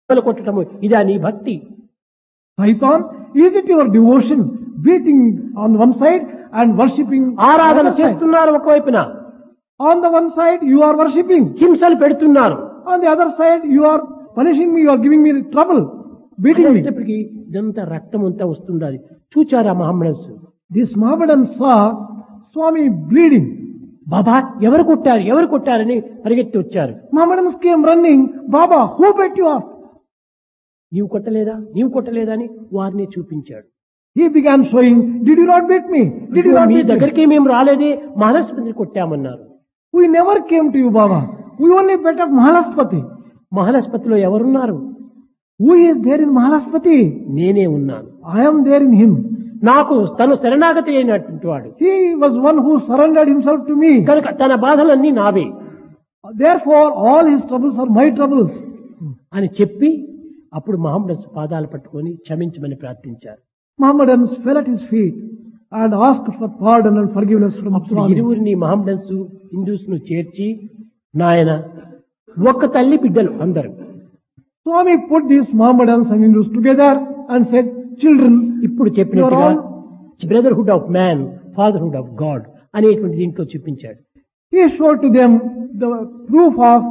మొదలు కొట్టడము ఇదా నీ భక్తి Python, is it your devotion beating on one side and worshipping on ఆరాధన the other side? చేస్తున్నారు ఒకవైపున On the one side you are worshipping, హింసలు పెడుతున్నారు on the other side you are punishing me, you are giving me trouble, beating me. అనేటప్పటికీ ఇదంతా రక్తం అంతా వస్తుంది అది చూచారా Mohammed This Mohammedan saw Swami bleeding. బాబా ఎవరు కొట్టారు ఎవరు కొట్టారని పరిగెత్తి వచ్చారు Mohammedans came running, Baba, who beat you up? నీవు కొట్టలేదా నీవు కొట్టలేదా అని వారిని చూపించాడు He began showing, did you not beat me? Did you not me beat me? దగ్గరికి మేము రాలేదే మహాలక్ష్మిని కొట్టామన్నారు We never came to you, Baba. We only beat up Mahalaspati. మహాలక్ష్మతిలో ఎవరున్నారు Who is there in Mahalaspati? నేనే ఉన్నాను I am there in him. నాకు తను శరణాగతి అయినటువంటి వాడు He was one who surrendered himself to me. కనుక తన బాధలన్నీ నావే Therefore, all his troubles are my troubles. అని చెప్పి అప్పుడు మహమ్మద్ పాదాలు పట్టుకొని క్షమించమని ప్రార్థించారు Mohammedans fell at his feet and asked for pardon and forgiveness from అప్పుడు Swami. ఇరువురిని మహమ్మదన్స్ హిందూస్ ను చేర్చి నాయన ఒక్క తల్లి బిడ్డలు అందరు Swami put these Mohammedans and Hindus together and said, children, ఇప్పుడు చెప్పినట్టుగా brotherhood of man fatherhood of God అనేటువంటి దీంట్లో చూపించాడు he showed to them the proof of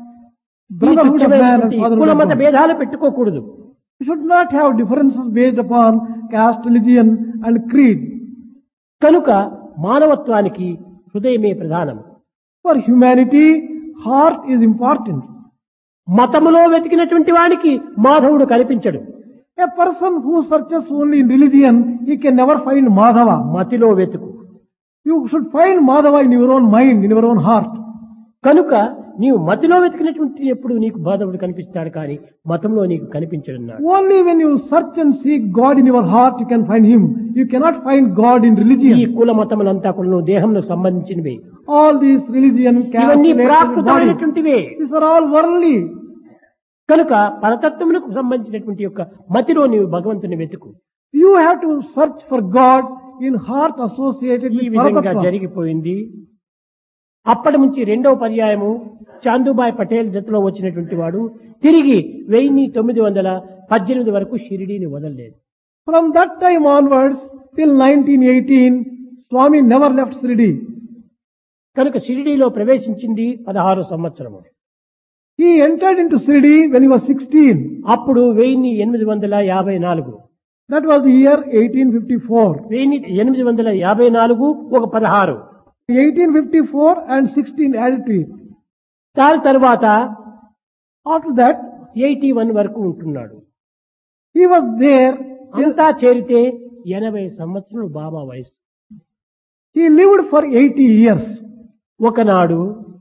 ఈ brotherhood of man and తుచ్చమైనటువంటి fatherhood కుల of మత God. భేదాలు పెట్టుకోకూడదు We should not have differences based upon caste, religion and creed. కనుక మానవత్వానికి హృదయమే ప్రధానం For humanity, heart is important. మతములో వెతికినటువంటి వానికి మాధవుడు కనిపించడు A person who searches only in religion, he can never find Madhava. మతిలో వెతుకు You should find Madhava in your own mind, in your own heart. కనుక నీవు మతిలో వెతికినటువంటి ఎప్పుడు నీకు మాధవుడు కనిపిస్తాడు కానీ మతంలో నీకు కనిపించడున్నాడు Only when you search and seek God in your heart, you can find Him. You cannot find God in ఈ religion. కుల మతములంతా కూడా దేహంలో సంబంధించినవి All these religion, caste, ఇవన్నీ related body, ప్రాకృతమైనటువంటివే these are all worldly. కనుక పరతత్వములకు సంబంధించినటువంటి యొక్క మతిలో నీవు భగవంతుని వెతుకు You have to search for God in heart associated ఈ with విధంగా Paratatva. జరిగిపోయింది అప్పటి నుంచి రెండవ పర్యాయము చాందుబాయ్ పటేల్ జతలో వచ్చినటువంటి వాడు తిరిగి వెయ్యి తొమ్మిది వందల పద్దెనిమిది వరకు షిరిడీని వదలలేదు From that time onwards, till 1918, Swami never left Sridi. కనుక షిరిడీలో ప్రవేశించింది పదహారు సంవత్సరము He entered into Sridi when he was 16. అప్పుడు వెయ్యి ఎనిమిది వందల యాభై నాలుగు That was the year 1854. వెయ్యి ఎనిమిది వందల యాభై నాలుగు ఒక పదహారు 1854 and 16 added to it. దాని తర్వాత After that, ఎయిటీ వన్ వరకు ఉంటున్నాడు he was there. అంతా చేరితే ఎనభై సంవత్సరాలు బాబా వయసు He lived for 80 years. ఒకనాడు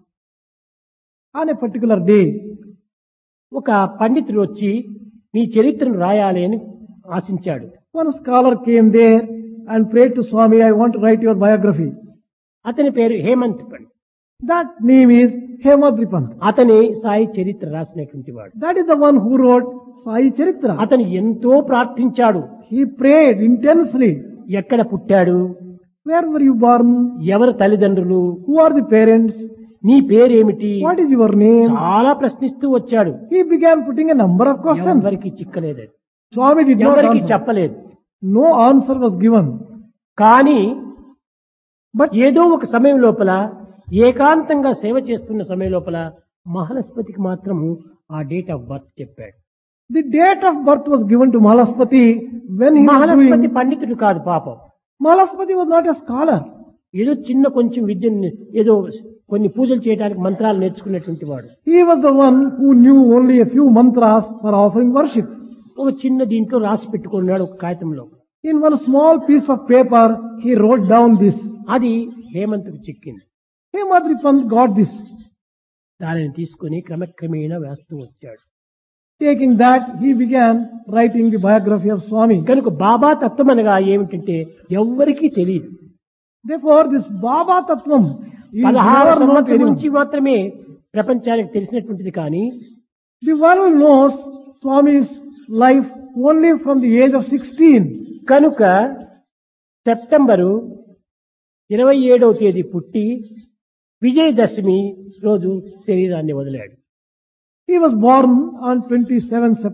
On a particular day, ఒక పండితుడు వచ్చి నీ చరిత్రను రాయాలి అని ఆశించాడు one scholar came there and prayed to Swami, I want to write your biography. అతని పేరు Hemant పండ్ That name is Hemadripant. అతని సాయి చరిత్ర రాసినటువంటి వాడు That is the one who wrote Sai Charitra. అతను ఎంతో ప్రార్థించాడు He prayed intensely. ఎక్కడ పుట్టాడు Where were you born? ఎవరు తల్లిదండ్రులు Who are the parents? నీ పేరేమిటి What is your name? చాలా ప్రశ్నిస్తూ వచ్చాడు He began putting a number of questions. ఎవరికి చిక్కలేదు Swami did not ఎవరికి answer. చెప్పలేదు No answer was given. కానీ But ఏదో ఒక సమయం లోపల ఏకాంతంగా సేవ చేస్తున్న సమయం లోపల మహాలస్పతికి మాత్రము ఆ డేట్ ఆఫ్ బర్త్ చెప్పాడు the date of birth was given to Malaspati when he was Mahalaspati doing. పండితుడు కాదు పాపం Malaspati was not a scholar. ఏదో చిన్న కొంచెం విద్యను ఏదో కొన్ని పూజలు చేయడానికి మంత్రాలు నేర్చుకున్నటువంటి వాడు He was the one who knew only a few mantras for offering worship. ఒక చిన్న దీంట్లో రాసి పెట్టుకున్నాడు ఒక కాగితంలో In one small piece of paper, he wrote down this. అది హేమంత్కు చిక్కింది Hemadripant got this. దానిని తీసుకుని క్రమక్రమేణా వేస్తూ వచ్చాడు Taking that, he began writing the biography of Swami. కనుక బాబా తత్వం అనగా ఏమిటంటే ఎవ్వరికీ తెలియదు Therefore, this Baba Tattvam is పదహారు never known to సంవత్సరం anyone. నుంచి మాత్రమే ప్రపంచానికి తెలిసినటువంటిది కానీ The world knows Swami's life only from the age of 16. కనుక సెప్టెంబరు ఇరవై ఏడవ తేదీ పుట్టి విజయదశమి రోజు శరీరాన్ని వదిలాడు He was born on 27 September.